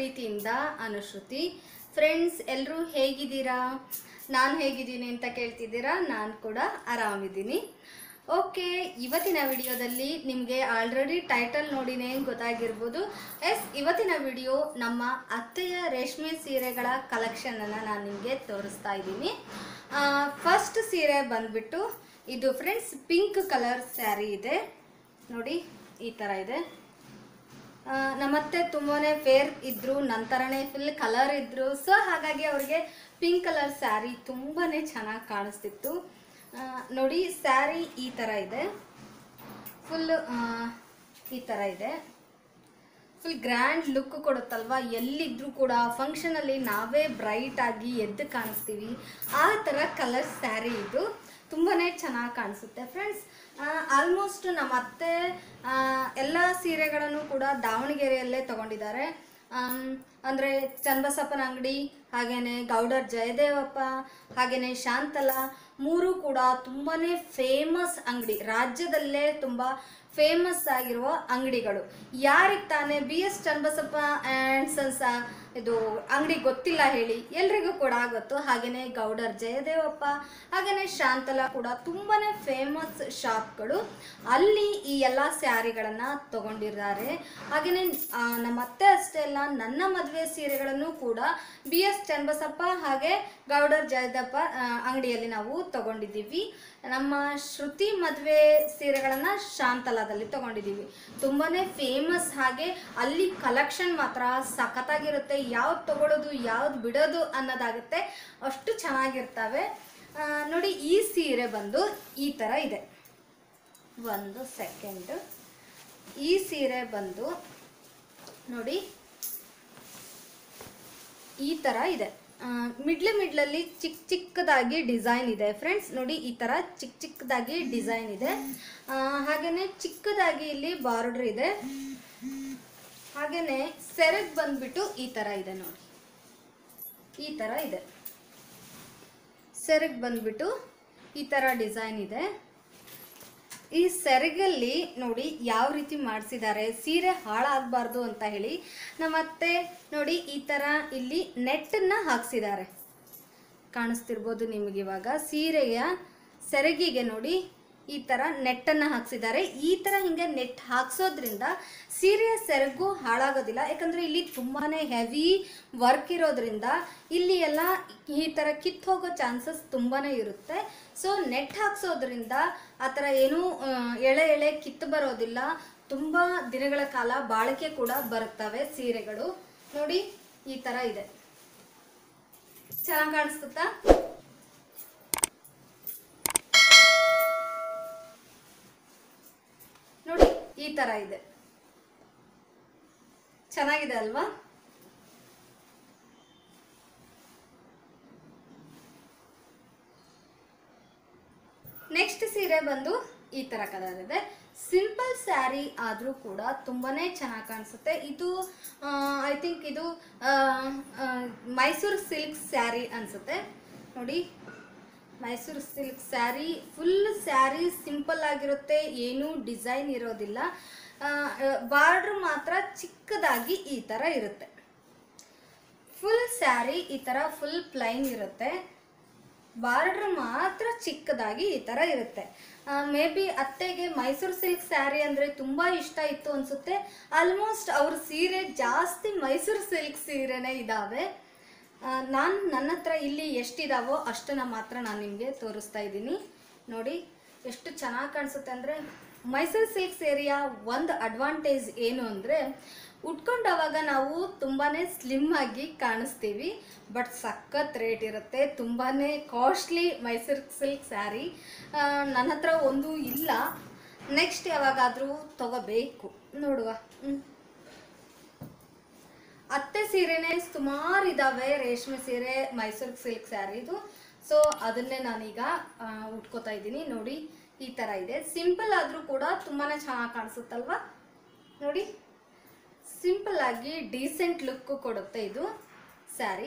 ಪ್ರೀತಿಯಿಂದ ಅನುಶ್ರುತಿ ಫ್ರೆಂಡ್ಸ್ ಎಲ್ಲರೂ ಹೇಗಿದ್ದೀರಾ ನಾನು ಹೇಗಿದ್ದೀನಿ ಅಂತ ಕೇಳ್ತಿದ್ದೀರಾ ನಾನು ಕೂಡ ಆರಾಮಿದ್ದೀನಿ ಓಕೆ ಇವತ್ತಿನ ವಿಡಿಯೋದಲ್ಲಿ ನಿಮಗೆ ಆಲ್ರೆಡಿ ಟೈಟಲ್ ನೋಡಿನೇ ಗೊತ್ತಾಗಿರ್ಬೋದು ಎಸ್ ಇವತ್ತಿನ ವಿಡಿಯೋ ನಮ್ಮ ಅತ್ತೆಯ ರೇಷ್ಮೆ ಸೀರೆಗಳ ಕಲೆಕ್ಷನನ್ನು ನಾನು ನಿಮಗೆ ತೋರಿಸ್ತಾ ಇದ್ದೀನಿ ಫಸ್ಟ್ ಸೀರೆ ಬಂದ್ಬಿಟ್ಟು ಇದು ಫ್ರೆಂಡ್ಸ್ ಪಿಂಕ್ ಕಲರ್ ಸ್ಯಾರಿ ಇದೆ ನೋಡಿ ಈ ಥರ ಇದೆ ಆ, ನಮ್ಮತ್ತೆ ತುಂಬಾ ಫೇರ್ ಇದ್ರು ನಂತರನೇ ಫುಲ್ ಕಲರ್ ಇದ್ರು ಸೊ ಹಾಗಾಗಿ ಅವ್ರಿಗೆ ಪಿಂಕ್ ಕಲರ್ ಸ್ಯಾರಿ ತುಂಬಾ ಚೆನ್ನಾಗಿ ಕಾಣಿಸ್ತಿತ್ತು ಆ, ನೋಡಿ ಸ್ಯಾರಿ ಈ ಥರ ಇದೆ ಫುಲ್ ಈ ಥರ ಇದೆ ಫುಲ್ ಗ್ರ್ಯಾಂಡ್ ಲುಕ್ ಕೊಡುತ್ತಲ್ವಾ ಎಲ್ಲಿದ್ರೂ ಕೂಡ ಫಂಕ್ಷನಲ್ಲಿ ನಾವೇ ಬ್ರೈಟ್ ಆಗಿ ಎದ್ದು ಕಾಣಿಸ್ತೀವಿ ಆ ಥರ ಕಲರ್ ಸ್ಯಾರಿ ಇದು ತುಂಬಾ ಚೆನ್ನಾಗಿ ಕಾಣಿಸುತ್ತೆ ಫ್ರೆಂಡ್ಸ್ ಆಲ್ಮೋಸ್ಟ್ ನಮ್ಮ ಅತ್ತೆ ಆ, ಎಲ್ಲ ಸೀರೆಗಳನ್ನು ಕೂಡ ದಾವಣಗೆರೆಯಲ್ಲೇ ತಗೊಂಡಿದ್ದಾರೆ ಆಮ್, ಅಂದ್ರೆ ಚನ್ನಬಸಪ್ಪನ ಅಂಗಡಿ ಹಾಗೇನೆ ಗೌಡರ್ ಜಯದೇವಪ್ಪ ಹಾಗೇನೆ ಶಾಂತಲಾ ಮೂರು ಕೂಡ ತುಂಬಾನೇ ಫೇಮಸ್ ಅಂಗಡಿ ರಾಜ್ಯದಲ್ಲೇ ತುಂಬಾ ಫೇಮಸ್ ಆಗಿರುವ ಅಂಗಡಿಗಳು ಯಾರಿಗೆ ತಾನೇ B S Channabasappa and sons ಇದು ಅಂಗಡಿ ಗೊತ್ತಿಲ್ಲ ಹೇಳಿ ಎಲ್ರಿಗೂ ಕೂಡ ಗೊತ್ತು ಹಾಗೆಯೇ ಗೌಡರ್ ಜಯದೇವಪ್ಪ ಹಾಗೆಯೇ ಶಾಂತಲಾ ಕೂಡ ತುಂಬಾನೇ ಫೇಮಸ್ ಶಾಪ್ಗಳು ಅಲ್ಲಿ ಈ ಎಲ್ಲ ಸ್ಯಾರಿಗಳನ್ನು ತಗೊಂಡಿದ್ದಾರೆ ಹಾಗೆಯೇ ನಮ್ಮ ಅತ್ತೆ ಅಷ್ಟೇ ಅಲ್ಲ ನನ್ನ ಮದುವೆ ಸೀರೆಗಳನ್ನು ಕೂಡ ಬಿ ಎಸ್ ಚನ್ನಬಸಪ್ಪ ಹಾಗೆ ಗೌಡರ್ ಜಯದಪ್ಪ ಆ, ಅಂಗಡಿಯಲ್ಲಿ ನಾವು ತಗೊಂಡಿದ್ದೀವಿ ನಮ್ಮ ಶ್ರುತಿ ಮದುವೆ ಸೀರೆಗಳನ್ನು ಶಾಂತಲಾದಲ್ಲಿ ತಗೊಂಡಿದ್ದೀವಿ ತುಂಬಾ ಫೇಮಸ್ ಹಾಗೆ ಅಲ್ಲಿ ಕಲೆಕ್ಷನ್ ಮಾತ್ರ ಸಖತ್ತಾಗಿರುತ್ತೆ ಯಾವ್ದು ತಗೊಳ್ಳೋದು ಯಾವ್ದು ಬಿಡೋದು ಅನ್ನೋದಾಗುತ್ತೆ ಅಷ್ಟು ಚೆನ್ನಾಗಿರ್ತವೆ ಆ, ನೋಡಿ ಈ ಸೀರೆ ಬಂದು ಈ ಥರ ಇದೆ ಒಂದು ಸೆಕೆಂಡ್ ಈ ಸೀರೆ ಬಂದು ನೋಡಿ ಈ ಥರ ಇದೆ ಮಿಡ್ಲ್ ಮಿಡ್ಲಲ್ಲಿ ಚಿಕ್ಕ ಚಿಕ್ಕದಾಗಿ ಡಿಸೈನ್ ಇದೆ ಫ್ರೆಂಡ್ಸ್ ನೋಡಿ ಈ ಥರ ಚಿಕ್ಕ ಚಿಕ್ಕದಾಗಿ ಡಿಸೈನ್ ಇದೆ ಆ, ಹಾಗೇನೆ ಚಿಕ್ಕದಾಗಿ ಇಲ್ಲಿ ಬಾರ್ಡರ್ ಇದೆ ಹಾಗೇನೆ ಸೆರಗ್ ಬಂದ್ಬಿಟ್ಟು ಈ ಥರ ಇದೆ ನೋಡಿ ಈ ಥರ ಇದೆ ಸೆರಗ್ ಬಂದ್ಬಿಟ್ಟು ಈ ಥರ ಡಿಸೈನ್ ಇದೆ ಈ ಸೆರಗಲ್ಲಿ ನೋಡಿ ಯಾವ ರೀತಿ ಮಾಡಿಸಿದ್ದಾರೆ ಸೀರೆ ಹಾಳಾಗಬಾರ್ದು ಅಂತ ಹೇಳಿ ನಮ್ಮತ್ತೆ ನೋಡಿ ಈ ಥರ ಇಲ್ಲಿ ನೆಟ್ಟನ್ನು ಹಾಕ್ಸಿದ್ದಾರೆ ಕಾಣಿಸ್ತಿರ್ಬೋದು ನಿಮಗೆ ಇವಾಗ ಸೀರೆಯ ಸೆರಗಿಗೆ ನೋಡಿ ಈ ಥರ ನೆಟ್ಟನ್ನು ಹಾಕ್ಸಿದ್ದಾರೆ ಈ ಥರ ಹಿಂಗೆ ನೆಟ್ ಹಾಕ್ಸೋದ್ರಿಂದ ಸೀರೆಯ ಸೆರಗು ಹಾಳಾಗೋದಿಲ್ಲ ಯಾಕಂದರೆ ಇಲ್ಲಿ ತುಂಬಾ ಹೆವಿ ವರ್ಕ್ ಇರೋದ್ರಿಂದ ಇಲ್ಲಿ ಎಲ್ಲ ಈ ಥರ ಕಿತ್ತು ಹೋಗೋ ಚಾನ್ಸಸ್ ತುಂಬಾ ಇರುತ್ತೆ ಸೊ ನೆಟ್ ಹಾಕ್ಸೋದ್ರಿಂದ ಆ ಥರ ಏನೂ ಆ, ಎಳೆ ಎಳೆ ಕಿತ್ತು ಬರೋದಿಲ್ಲ ತುಂಬ ದಿನಗಳ ಕಾಲ ಬಾಳಿಕೆ ಕೂಡ ಬರುತ್ತವೆ ಸೀರೆಗಳು ನೋಡಿ ಈ ಥರ ಇದೆ ಚೆನ್ನಾಗಿ ಕಾಣಿಸ್ತುತ್ತಾ ನೋಡಿ ಈ ತರ ಇದೆ ಚೆನ್ನಾಗಿದೆ ಅಲ್ವಾ ನೆಕ್ಸ್ಟ್ ಸೀರೆ ಬಂದು ಈ ತರ ಕಲರ್ ಇದೆ ಸಿಂಪಲ್ ಸ್ಯಾರಿ ಆದರೂ ಕೂಡ ತುಂಬಾನೇ ಚೆನ್ನಾಗಿ ಕಾಣಿಸುತ್ತೆ ಇದು ಐ ಥಿಂಕ್ ಇದು ಮೈಸೂರು ಸಿಲ್ಕ್ ಸ್ಯಾರಿ ಅನ್ಸುತ್ತೆ ನೋಡಿ Mysuru silk saree full saree simple ಆಗಿರುತ್ತೆ ಏನೂ ಡಿಸೈನ್ ಇರೋದಿಲ್ಲ ಬಾರ್ಡ್ರ್ ಮಾತ್ರ ಚಿಕ್ಕದಾಗಿ ಈ ಥರ ಇರುತ್ತೆ ಫುಲ್ ಸ್ಯಾರಿ ಈ ಥರ ಫುಲ್ ಪ್ಲೈನ್ ಇರುತ್ತೆ ಬಾರ್ಡ್ರ್ ಮಾತ್ರ ಚಿಕ್ಕದಾಗಿ ಈ ಥರ ಇರುತ್ತೆ ಮೇ ಬಿ ಅತ್ತೆಗೆ ಮೈಸೂರು ಸಿಲ್ಕ್ ಸ್ಯಾರಿ ಅಂದರೆ ತುಂಬ ಇಷ್ಟ ಇತ್ತು ಅನಿಸುತ್ತೆ ಆಲ್ಮೋಸ್ಟ್ ಅವ್ರ ಸೀರೆ ಜಾಸ್ತಿ ಮೈಸೂರು ಸಿಲ್ಕ್ ಸೀರೆನೇ ಇದ್ದಾವೆ ನಾನು ನನ್ನ ಹತ್ರ ಇಲ್ಲಿ ಎಷ್ಟಿದಾವೋ ಅಷ್ಟನ್ನ ಮಾತ್ರ ನಾನು ನಿಮಗೆ ತೋರಿಸ್ತಾ ಇದ್ದೀನಿ ನೋಡಿ ಎಷ್ಟು ಚೆನ್ನಾಗಿ ಕಾಣಿಸುತ್ತೆ ಅಂದರೆ ಮೈಸೂರು ಸಿಲ್ಕ್ ಸೇರಿಯ ಒಂದು ಅಡ್ವಾಂಟೇಜ್ ಏನು ಅಂದರೆ ಉಟ್ಕೊಂಡವಾಗ ನಾವು ತುಂಬಾ ಸ್ಲಿಮ್ ಆಗಿ ಕಾಣಿಸ್ತೀವಿ ಬಟ್ ಸಖತ್ ರೇಟ್ ಇರುತ್ತೆ ತುಂಬಾ ಕಾಸ್ಟ್ಲಿ ಮೈಸೂರು ಸಿಲ್ಕ್ ಸ್ಯಾರಿ ನನ್ನ ಹತ್ರ ಒಂದು ಇಲ್ಲ ನೆಕ್ಸ್ಟ್ ಯಾವಾಗಾದರೂ ತಗೋಬೇಕು ನೋಡುವ ಹ್ಞೂ ಅತ್ತೆ ಸೀರೆನೇ ಸುಮಾರು ಇದ್ದಾವೆ ರೇಷ್ಮೆ ಸೀರೆ ಮೈಸೂರು ಸಿಲ್ಕ್ ಸ್ಯಾರಿದು ಸೊ ಅದನ್ನೇ ನಾನೀಗ ಆ, ಉಟ್ಕೋತಾ ಇದ್ದೀನಿ ನೋಡಿ ಈ ಥರ ಇದೆ ಸಿಂಪಲ್ ಆದರೂ ಕೂಡ ತುಂಬಾ ಚೆನ್ನಾಗಿ ಕಾಣಿಸುತ್ತಲ್ವಾ ನೋಡಿ ಸಿಂಪಲ್ ಆಗಿ ಡೀಸೆಂಟ್ ಲುಕ್ ಕೊಡುತ್ತೆ ಇದು ಸ್ಯಾರಿ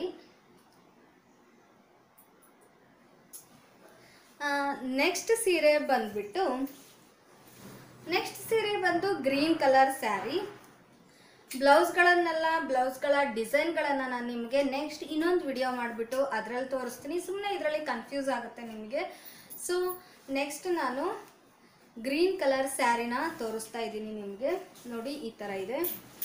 ನೆಕ್ಸ್ಟ್ ಸೀರೆ ಬಂದ್ಬಿಟ್ಟು ನೆಕ್ಸ್ಟ್ ಸೀರೆ ಬಂದು ಗ್ರೀನ್ ಕಲರ್ ಸ್ಯಾರಿ ಬ್ಲೌಸ್ಗಳನ್ನೆಲ್ಲ ಬ್ಲೌಸ್ಗಳ ಡಿಸೈನ್ಗಳನ್ನು ನಾನು ನಿಮಗೆ ನೆಕ್ಸ್ಟ್ ಇನ್ನೊಂದು ವಿಡಿಯೋ ಮಾಡಿಬಿಟ್ಟು ಅದರಲ್ಲಿ ತೋರಿಸ್ತೀನಿ ಸುಮ್ಮನೆ ಇದರಲ್ಲಿ ಕನ್ಫ್ಯೂಸ್ ಆಗುತ್ತೆ ನಿಮಗೆ ಸೊ ನೆಕ್ಸ್ಟ್ ನಾನು ಗ್ರೀನ್ ಕಲರ್ ಸ್ಯಾರಿನ ತೋರಿಸ್ತಾ ಇದ್ದೀನಿ ನಿಮಗೆ ನೋಡಿ ಈ ಥರ ಇದೆ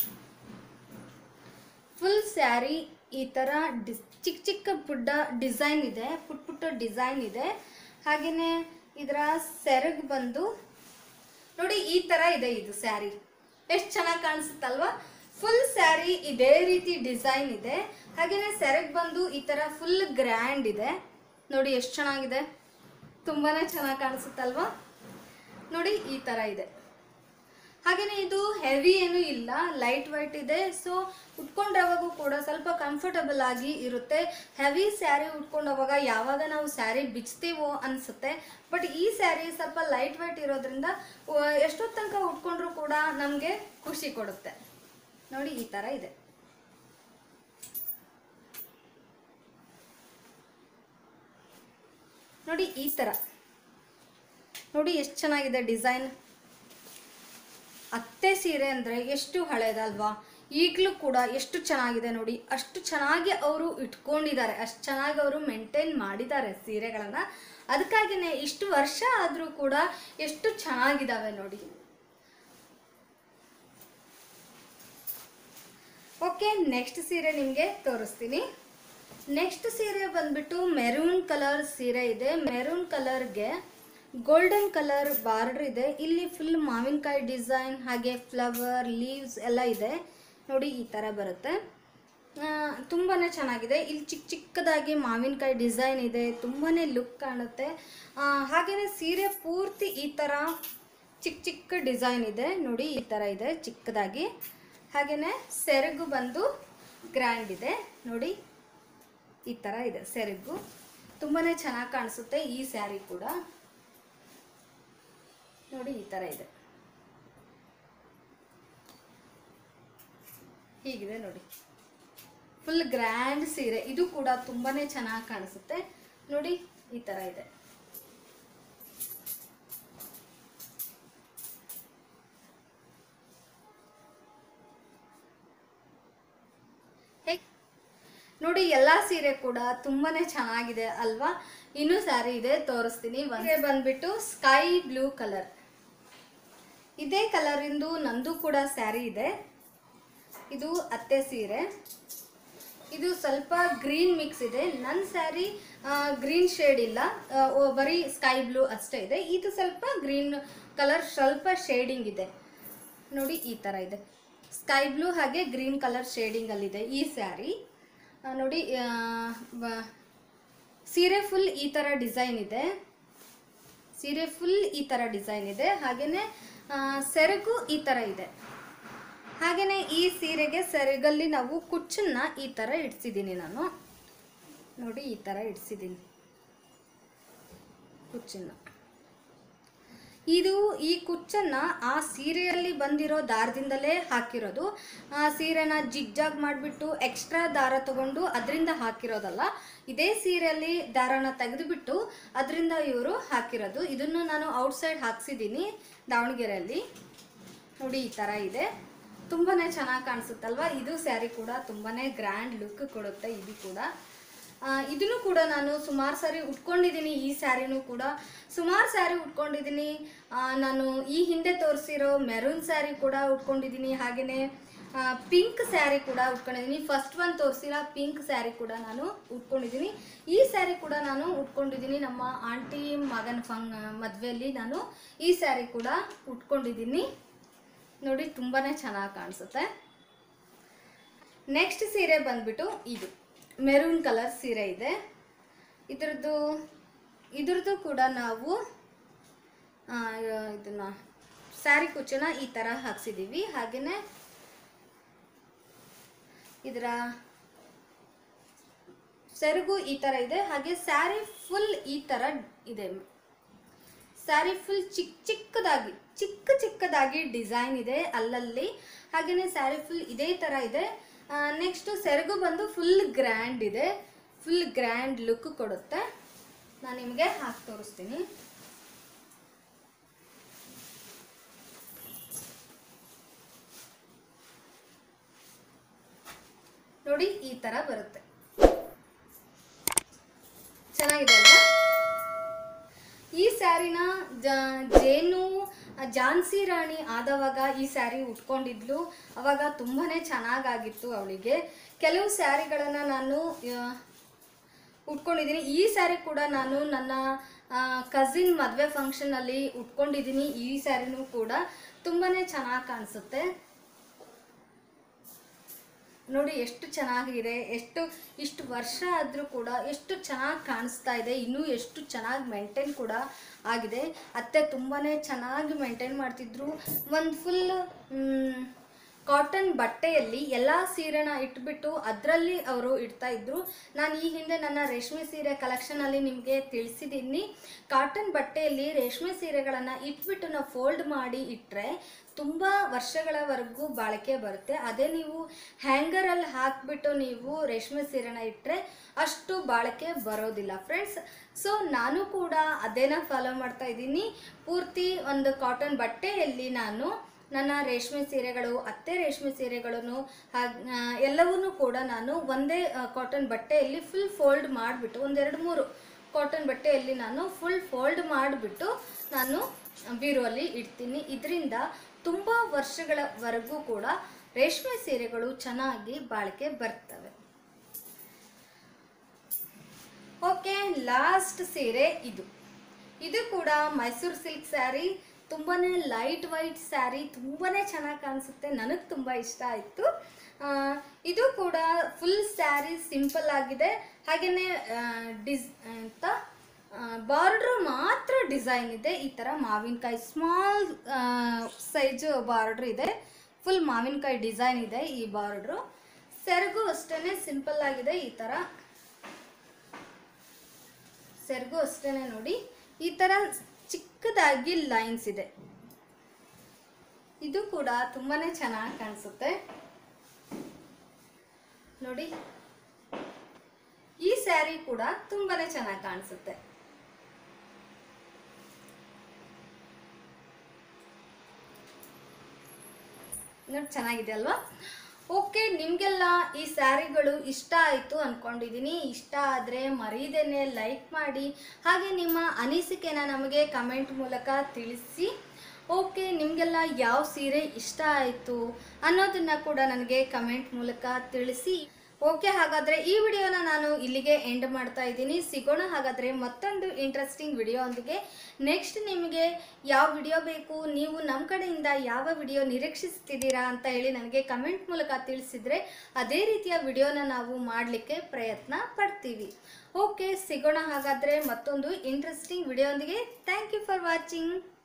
ಫುಲ್ ಸ್ಯಾರಿ ಈ ಥರ ಡಿಸ್ ಚಿಕ್ಕ ಚಿಕ್ಕ ಪುಡ್ಡ ಡಿಸೈನ್ ಇದೆ ಪುಟ್ ಪುಟ್ಟ ಡಿಸೈನ್ ಇದೆ ಹಾಗೆಯೇ ಇದರ ಸೆರಗು ಬಂದು ನೋಡಿ ಈ ಥರ ಇದೆ ಇದು ಸ್ಯಾರಿ ಎಷ್ಟು ಚೆನ್ನಾಗಿ ಕಾಣಿಸುತ್ತಲ್ವಾ ಫುಲ್ ಸ್ಯಾರಿ ಇದೇ ರೀತಿ ಡಿಸೈನ್ ಇದೆ ಹಾಗೆಯೇ ಸೆರಗು ಬಂದು ಈ ಥರ ಫುಲ್ ಗ್ರ್ಯಾಂಡ್ ಇದೆ ನೋಡಿ ಎಷ್ಟು ಚೆನ್ನಾಗಿದೆ ತುಂಬಾ ಚೆನ್ನಾಗಿ ಕಾಣಿಸುತ್ತಲ್ವಾ ನೋಡಿ ಈ ಥರ ಇದೆ ಹಾಗೆಯೇ ಇದು ಹೆವಿ ಏನೂ ಇಲ್ಲ ಲೈಟ್ ವೈಟ್ ಇದೆ ಸೊ ಉಟ್ಕೊಂಡಾಗೂ ಕೂಡ ಸ್ವಲ್ಪ ಕಂಫರ್ಟಬಲ್ ಆಗಿ ಇರುತ್ತೆ ಹೆವಿ ಸ್ಯಾರಿ ಉಟ್ಕೊಂಡಾಗ ಯಾವಾಗ ನಾವು ಸ್ಯಾರಿ ಬಿಚ್ತೀವೋ ಅನಿಸುತ್ತೆ ಬಟ್ ಈ ಸ್ಯಾರಿ ಸ್ವಲ್ಪ ಲೈಟ್ ವೈಟ್ ಇರೋದ್ರಿಂದ ವ- ಎಷ್ಟೊತ್ತು ತನಕ ಉಟ್ಕೊಂಡ್ರೂ ಕೂಡ ನಮಗೆ ಖುಷಿ ಕೊಡುತ್ತೆ ನೋಡಿ ಈ ಥರ ಇದೆ ನೋಡಿ ಈ ಥರ ನೋಡಿ ಎಷ್ಟು ಚೆನ್ನಾಗಿದೆ ಡಿಸೈನ್ ಅತ್ತೆ ಸೀರೆ ಅಂದರೆ ಎಷ್ಟು ಹಳೇದಲ್ವಾ ಈಗಲೂ ಕೂಡ ಎಷ್ಟು ಚೆನ್ನಾಗಿದೆ ನೋಡಿ ಅಷ್ಟು ಚೆನ್ನಾಗಿ ಅವರು ಇಟ್ಕೊಂಡಿದ್ದಾರೆ ಅಷ್ಟು ಚೆನ್ನಾಗಿ ಅವರು ಮೇಂಟೈನ್ ಮಾಡಿದ್ದಾರೆ ಸೀರೆಗಳನ್ನು ಅದಕ್ಕಾಗಿಯೇ ಇಷ್ಟು ವರ್ಷ ಆದರೂ ಕೂಡ ಎಷ್ಟು ಚೆನ್ನಾಗಿದ್ದಾವೆ ನೋಡಿ ಓಕೆ ನೆಕ್ಸ್ಟ್ ಸೀರೆ ನಿಮಗೆ ತೋರಿಸ್ತೀನಿ ನೆಕ್ಸ್ಟ್ ಸೀರೆ ಬಂದ್ಬಿಟ್ಟು ಮೆರೂನ್ ಕಲರ್ ಸೀರೆ ಇದೆ ಮೆರೂನ್ ಕಲರ್ಗೆ ಗೋಲ್ಡನ್ ಕಲರ್ ಬಾರ್ಡರ್ ಇದೆ ಇಲ್ಲಿ ಫುಲ್ ಮಾವಿನಕಾಯಿ ಡಿಸೈನ್ ಹಾಗೆ ಫ್ಲವರ್ ಲೀವ್ಸ್ ಎಲ್ಲ ಇದೆ ನೋಡಿ ಈ ಥರ ಬರುತ್ತೆ ತುಂಬಾ ಚೆನ್ನಾಗಿದೆ ಇಲ್ಲಿ ಚಿಕ್ಕ ಚಿಕ್ಕದಾಗಿ ಮಾವಿನಕಾಯಿ ಡಿಸೈನ್ ಇದೆ ತುಂಬಾ ಲುಕ್ ಕಾಣುತ್ತೆ ಹಾಗೆಯೇ ಸೀರೆ ಪೂರ್ತಿ ಈ ಥರ ಚಿಕ್ಕ ಚಿಕ್ಕ ಡಿಸೈನ್ ಇದೆ ನೋಡಿ ಈ ಥರ ಇದೆ ಚಿಕ್ಕದಾಗಿ ಹಾಗೆಯೇ ಸೆರಗು ಬಂದು ಗ್ರ್ಯಾಂಡ್ ಇದೆ ನೋಡಿ ಈ ಥರ ಇದೆ ಸೆರಗು ತುಂಬಾ ಚೆನ್ನಾಗಿ ಕಾಣಿಸುತ್ತೆ ಈ ಸ್ಯಾರಿ ಕೂಡ ನೋಡಿ ಈ ಥರ ಇದೆ ಹೀಗಿದೆ ನೋಡಿ ಫುಲ್ ಗ್ರ್ಯಾಂಡ್ ಸೀರೆ ಇದು ಕೂಡ ತುಂಬಾ ಚೆನ್ನಾಗಿ ಕಾಣಿಸುತ್ತೆ ನೋಡಿ ಈ ಥರ ಇದೆ ಹೇಗ್- ನೋಡಿ ಎಲ್ಲಾ ಸೀರೆ ಕೂಡ ತುಂಬಾನೇ ಚೆನ್ನಾಗಿದೆ ಅಲ್ವಾ ಇನ್ನೂ ಸ್ಯಾರಿ ಇದೆ ತೋರಿಸ್ತೀನಿ ಸೀರೆ ಬಂದ್ಬಿಟ್ಟು ಸ್ಕೈ ಬ್ಲೂ ಕಲರ್ ಇದೇ ಕಲರಿಂದು ನಂದು ಕೂಡ ಸ್ಯಾರಿ ಇದೆ ಇದು ಅತ್ತೆ ಸೀರೆ ಇದು ಸ್ವಲ್ಪ ಗ್ರೀನ್ ಮಿಕ್ಸ್ ಇದೆ ನನ್ನ ಸ್ಯಾರಿ ಗ್ರೀನ್ ಶೇಡ್ ಇಲ್ಲ ಆ, ಓ, ಬರೀ ಸ್ಕೈ ಬ್ಲೂ ಅಷ್ಟೇ ಇದೆ ಇದು ಸ್ವಲ್ಪ ಗ್ರೀನ್ ಕಲರ್ ಸ್ವಲ್ಪ ಶೇಡಿಂಗ್ ಇದೆ ನೋಡಿ ಈ ಥರ ಇದೆ ಸ್ಕೈ ಬ್ಲೂ ಹಾಗೆ ಗ್ರೀನ್ ಕಲರ್ ಶೇಡಿಂಗಲ್ಲಿದೆ ಈ ಸ್ಯಾರಿ ಆ, ನೋಡಿ ಆ, ಬ- ಸೀರೆ ಫುಲ್ ಈ ಥರ ಡಿಸೈನ್ ಇದೆ ಸೀರೆ ಫುಲ್ ಈ ಥರ ಡಿಸೈನ್ ಇದೆ ಹಾಗೆಯೇ ಸೆರಗು ಈ ಥರ ಇದೆ ಹಾಗೆಯೇ ಈ ಸೀರೆಗೆ ಸೆರಗಲ್ಲಿ ನಾವು ಕುಚ್ಚನ್ನ ಈ ಥರ ಇಡ್ಸಿದ್ದೀನಿ ನಾನು ನೋಡಿ ಈ ಥರ ಇಡ್ಸಿದ್ದೀನಿ ಕುಚ್ಚನ್ನ ಇದು ಈ ಕುಚ್ಚನ್ನ ಆ ಸೀರೆಯಲ್ಲಿ ಬಂದಿರೋ ದಾರದಿಂದಲೇ ಹಾಕಿರೋದು ಆ ಸೀರೆನ ಜಿಗ್ಜಾಗ್ ಮಾಡಿಬಿಟ್ಟು ಎಕ್ಸ್ಟ್ರಾ ದಾರ ತಗೊಂಡು ಅದರಿಂದ ಹಾಕಿರೋದಲ್ಲ ಇದೇ ಸೀರೆಯಲ್ಲಿ ದಾರನ ತೆಗೆದುಬಿಟ್ಟು ಅದರಿಂದ ಇವರು ಹಾಕಿರೋದು ಇದನ್ನು ನಾನು ಔಟ್ಸೈಡ್ ಹಾಕ್ಸಿದ್ದೀನಿ ದಾವಣಗೆರೆಯಲ್ಲಿ ನೋಡಿ ಈ ಥರ ಇದೆ ತುಂಬಾ ಚೆನ್ನಾಗಿ ಕಾಣಿಸುತ್ತಲ್ವಾ ಇದು ಸ್ಯಾರಿ ಕೂಡ ತುಂಬಾ ಗ್ರ್ಯಾಂಡ್ ಲುಕ್ ಕೊಡುತ್ತೆ ಇದು ಕೂಡ ಆ, ಇದನ್ನು ಕೂಡ ನಾನು ಸುಮಾರು ಸಾರಿ ಉಟ್ಕೊಂಡಿದ್ದೀನಿ ಈ ಸ್ಯಾರಿನೂ ಕೂಡ ಸುಮಾರು ಸ್ಯಾರಿ ಉಟ್ಕೊಂಡಿದ್ದೀನಿ ಆ, ನಾನು ಈ ಹಿಂದೆ ತೋರಿಸಿರೋ ಮೆರೂನ್ ಸ್ಯಾರಿ ಕೂಡ ಉಟ್ಕೊಂಡಿದ್ದೀನಿ ಹಾಗೆಯೇ ಪಿಂಕ್ ಸ್ಯಾರಿ ಕೂಡ ಉಟ್ಕೊಂಡಿದ್ದೀನಿ ಫಸ್ಟ್ ಒನ್ ತೋರಿಸಿರೋ ಪಿಂಕ್ ಸ್ಯಾರಿ ಕೂಡ ನಾನು ಉಟ್ಕೊಂಡಿದ್ದೀನಿ ಈ ಸ್ಯಾರಿ ಕೂಡ ನಾನು ಉಟ್ಕೊಂಡಿದ್ದೀನಿ ನಮ್ಮ ಆಂಟಿ ಮಗನ ಫಂಗ್ ಮದುವೆಯಲ್ಲಿ ನಾನು ಈ ಸ್ಯಾರಿ ಕೂಡ ಉಟ್ಕೊಂಡಿದ್ದೀನಿ ನೋಡಿ ತುಂಬಾ ಚೆನ್ನಾಗಿ ಕಾಣಿಸುತ್ತೆ ನೆಕ್ಸ್ಟ್ ಸೀರೆ ಬಂದ್ಬಿಟ್ಟು ಇದು ಮೆರೂನ್ ಕಲರ್ ಸೀರೆ ಇದೆ ಇದ್ರದ್ದು ಇದ್ರದ್ದು ಕೂಡ ನಾವು ಆ, ಇದನ್ನ ಸ್ಯಾರಿ ಕುಚ್ಚನ್ನ ಈ ಥರ ಹಾಕ್ಸಿದ್ದೀವಿ ಹಾಗೆಯೇ ಇದರ ಸೆರಗು ಈ ಥರ ಇದೆ ಹಾಗೆ ಸ್ಯಾರಿ ಫುಲ್ ಈ ಥರ ಇದೆ ಸ್ಯಾರಿ ಫುಲ್ ಚಿಕ್ಕ ಚಿಕ್ಕದಾಗಿ ಚಿಕ್ಕ ಚಿಕ್ಕದಾಗಿ ಡಿಸೈನ್ ಇದೆ ಅಲ್ಲಲ್ಲಿ ಹಾಗೆಯೇ ಸ್ಯಾರಿ ಫುಲ್ ಇದೇ ಥರ ಇದೆ ನೆಕ್ಸ್ಟ್ ಸೆರಗು ಬಂದು ಫುಲ್ ಗ್ರ್ಯಾಂಡ್ ಇದೆ ಫುಲ್ ಗ್ರ್ಯಾಂಡ್ ಲುಕ್ ಕೊಡುತ್ತೆ ನಾನು ನಿಮಗೆ ಹಾಕಿ ತೋರಿಸ್ತೀನಿ ನೋಡಿ ಈ ಥರ ಬರುತ್ತೆ ಚೆನ್ನಾಗಿದೆ ಅಲ್ವಾ ಈ ಸ್ಯಾರಿನ ಜ- ಜೇನು ಝಾನ್ಸಿ ರಾಣಿ ಆದವಾಗ ಈ ಸ್ಯಾರಿ ಉಟ್ಕೊಂಡಿದ್ಲು ಅವಾಗ ತುಂಬಾ ಚೆನ್ನಾಗಾಗಿತ್ತು ಅವಳಿಗೆ ಕೆಲವು ಸ್ಯಾರಿಗಳನ್ನು ನಾನು ಆ, ಉಟ್ಕೊಂಡಿದ್ದೀನಿ ಈ ಸ್ಯಾರಿ ಕೂಡ ನಾನು ನನ್ನ ಕಸಿನ್ ಮದುವೆ ಫಂಕ್ಷನಲ್ಲಿ ಉಟ್ಕೊಂಡಿದ್ದೀನಿ ಈ ಸ್ಯಾರಿನೂ ಕೂಡ ತುಂಬಾ ಚೆನ್ನಾಗಿ ಕಾಣಿಸುತ್ತೆ ನೋಡಿ ಎಷ್ಟು ಚೆನ್ನಾಗಿದೆ ಎಷ್ಟು ಇಷ್ಟು ವರ್ಷ ಆದರೂ ಕೂಡ ಎಷ್ಟು ಚೆನ್ನಾಗಿ ಕಾಣಿಸ್ತಾ ಇದೆ ಇನ್ನೂ ಎಷ್ಟು ಚೆನ್ನಾಗಿ ಮೇಂಟೈನ್ ಕೂಡ ಆಗಿದೆ ಅತ್ತೆ ತುಂಬಾ ಚೆನ್ನಾಗಿ ಮೇಂಟೈನ್ ಮಾಡ್ತಿದ್ರು ಒಂದು ಫುಲ್ ಕಾಟನ್ ಬಟ್ಟೆಯಲ್ಲಿ ಎಲ್ಲ ಸೀರೆನ ಇಟ್ಬಿಟ್ಟು ಅದರಲ್ಲಿ ಅವರು ಇಡ್ತಾ ಇದ್ರು ನಾನು ಈ ಹಿಂದೆ ನನ್ನ ರೇಷ್ಮೆ ಸೀರೆ ಕಲೆಕ್ಷನಲ್ಲಿ ನಿಮಗೆ ತಿಳಿಸಿದ್ದೀನಿ ಕಾಟನ್ ಬಟ್ಟೆಯಲ್ಲಿ ರೇಷ್ಮೆ ಸೀರೆಗಳನ್ನು ಇಟ್ಬಿಟ್ಟು ನಾವು ಫೋಲ್ಡ್ ಮಾಡಿ ಇಟ್ಟರೆ ತುಂಬ ವರ್ಷಗಳವರೆಗೂ ಬಾಳಿಕೆ ಬರುತ್ತೆ ಅದೇ ನೀವು ಹ್ಯಾಂಗರಲ್ಲಿ ಹಾಕಿಬಿಟ್ಟು ನೀವು ರೇಷ್ಮೆ ಸೀರೆನ ಇಟ್ಟರೆ ಅಷ್ಟು ಬಾಳಿಕೆ ಬರೋದಿಲ್ಲ ಫ್ರೆಂಡ್ಸ್ ಸೊ ನಾನು ಕೂಡ ಅದೇನ ಫಾಲೋ ಮಾಡ್ತಾ ಇದ್ದೀನಿ ಪೂರ್ತಿ ಒಂದು ಕಾಟನ್ ಬಟ್ಟೆಯಲ್ಲಿ ನಾನು ನನ್ನ ರೇಷ್ಮೆ ಸೀರೆಗಳು ಅತ್ತೆ ರೇಷ್ಮೆ ಸೀರೆಗಳನ್ನು ಹಾಗೆ ಎಲ್ಲವನ್ನೂ ಕೂಡ ನಾನು ಒಂದೇ ಕಾಟನ್ ಬಟ್ಟೆಯಲ್ಲಿ ಫುಲ್ ಫೋಲ್ಡ್ ಮಾಡಿಬಿಟ್ಟು ಒಂದೆರಡು ಮೂರು ಕಾಟನ್ ಬಟ್ಟೆಯಲ್ಲಿ ನಾನು ಫುಲ್ ಫೋಲ್ಡ್ ಮಾಡಿಬಿಟ್ಟು ನಾನು ಬೀರುವಲ್ಲಿ ಇಡ್ತೀನಿ ಇದರಿಂದ ತುಂಬ ವರ್ಷಗಳವರೆಗೂ ಕೂಡ ರೇಷ್ಮೆ ಸೀರೆಗಳು ಚೆನ್ನಾಗಿ ಬಾಳಿಕೆ ಬರ್ತವೆ ಓಕೆ ಲಾಸ್ಟ್ ಸೀರೆ ಇದು ಇದು ಕೂಡ ಮೈಸೂರು ಸಿಲ್ಕ್ ಸ್ಯಾರಿ ತುಂಬಾ ಲೈಟ್ ವೈಟ್ ಸ್ಯಾರಿ ತುಂಬಾ ಚೆನ್ನಾಗಿ ಕಾಣಿಸುತ್ತೆ ನನಗೆ ತುಂಬ ಇಷ್ಟ ಆಯಿತು ಇದು ಕೂಡ ಫುಲ್ ಸ್ಯಾರಿ ಸಿಂಪಲ್ ಆಗಿದೆ ಹಾಗೆಯೇ ಡಿಸ್ ಅಂತ ಬಾರ್ಡ್ರ್ ಮಾತ್ರ ಡಿಸೈನ್ ಇದೆ ಈ ಥರ ಮಾವಿನಕಾಯಿ ಸ್ಮಾಲ್ ಸೈಜ್ ಬಾರ್ಡ್ರ್ ಇದೆ ಫುಲ್ ಮಾವಿನಕಾಯಿ ಡಿಸೈನ್ ಇದೆ ಈ ಬಾರ್ಡ್ರು ಸೆರಗು ಅಷ್ಟೇ ಸಿಂಪಲ್ ಆಗಿದೆ ಈ ಥರ ಸೆರಗು ಅಷ್ಟೇ ನೋಡಿ ಈ ಥರ ಚಿಕ್ಕದಾಗಿ ಲೈನ್ಸ್ ಇದೆ ಇದು ಕೂಡ ತುಂಬಾ ಚೆನ್ನಾಗಿ ಕಾಣಿಸುತ್ತೆ ನೋಡಿ ಈ ಸ್ಯಾರಿ ಕೂಡ ತುಂಬಾ ಚೆನ್ನಾಗಿ ಕಾಣಿಸುತ್ತೆ ನೋಡಿ ಚೆನ್ನಾಗಿದೆ ಅಲ್ವಾ ಓಕೆ ನಿಮಗೆಲ್ಲ ಈ ಸ್ಯಾರಿಗಳು ಇಷ್ಟ ಆಯಿತು ಅಂದ್ಕೊಂಡಿದ್ದೀನಿ ಇಷ್ಟ ಆದರೆ ಮರೀದೇನೆ ಲೈಕ್ ಮಾಡಿ ಹಾಗೆ ನಿಮ್ಮ ಅನಿಸಿಕೆನ ನಮಗೆ ಕಮೆಂಟ್ ಮೂಲಕ ತಿಳಿಸಿ ಓಕೆ ನಿಮಗೆಲ್ಲ ಯಾವ ಸೀರೆ ಇಷ್ಟ ಆಯಿತು ಅನ್ನೋದನ್ನು ಕೂಡ ನನಗೆ ಕಮೆಂಟ್ ಮೂಲಕ ತಿಳಿಸಿ ಓಕೆ ಹಾಗಾದರೆ ಈ ವಿಡಿಯೋನ ನಾನು ಇಲ್ಲಿಗೆ ಎಂಡ್ ಮಾಡ್ತಾ ಇದ್ದೀನಿ ಸಿಗೋಣ ಹಾಗಾದರೆ ಮತ್ತೊಂದು ಇಂಟ್ರೆಸ್ಟಿಂಗ್ ವಿಡಿಯೋದೊಂದಿಗೆ ನೆಕ್ಸ್ಟ್ ನಿಮಗೆ ಯಾವ ವಿಡಿಯೋ ಬೇಕು ನೀವು ನಮ್ಮ ಕಡೆಯಿಂದ ಯಾವ ವಿಡಿಯೋ ನಿರೀಕ್ಷಿಸ್ತಿದ್ದೀರಾ ಅಂತ ಹೇಳಿ ನನಗೆ ಕಮೆಂಟ್ ಮೂಲಕ ತಿಳಿಸಿದರೆ ಅದೇ ರೀತಿಯ ವಿಡಿಯೋನ ನಾವು ಮಾಡಲಿಕ್ಕೆ ಪ್ರಯತ್ನ ಪಡ್ತೀವಿ ಓಕೆ ಸಿಗೋಣ ಹಾಗಾದರೆ ಮತ್ತೊಂದು ಇಂಟ್ರೆಸ್ಟಿಂಗ್ ವಿಡಿಯೋದೊಂದಿಗೆ ಥ್ಯಾಂಕ್ ಯು ಫಾರ್ ವಾಚಿಂಗ್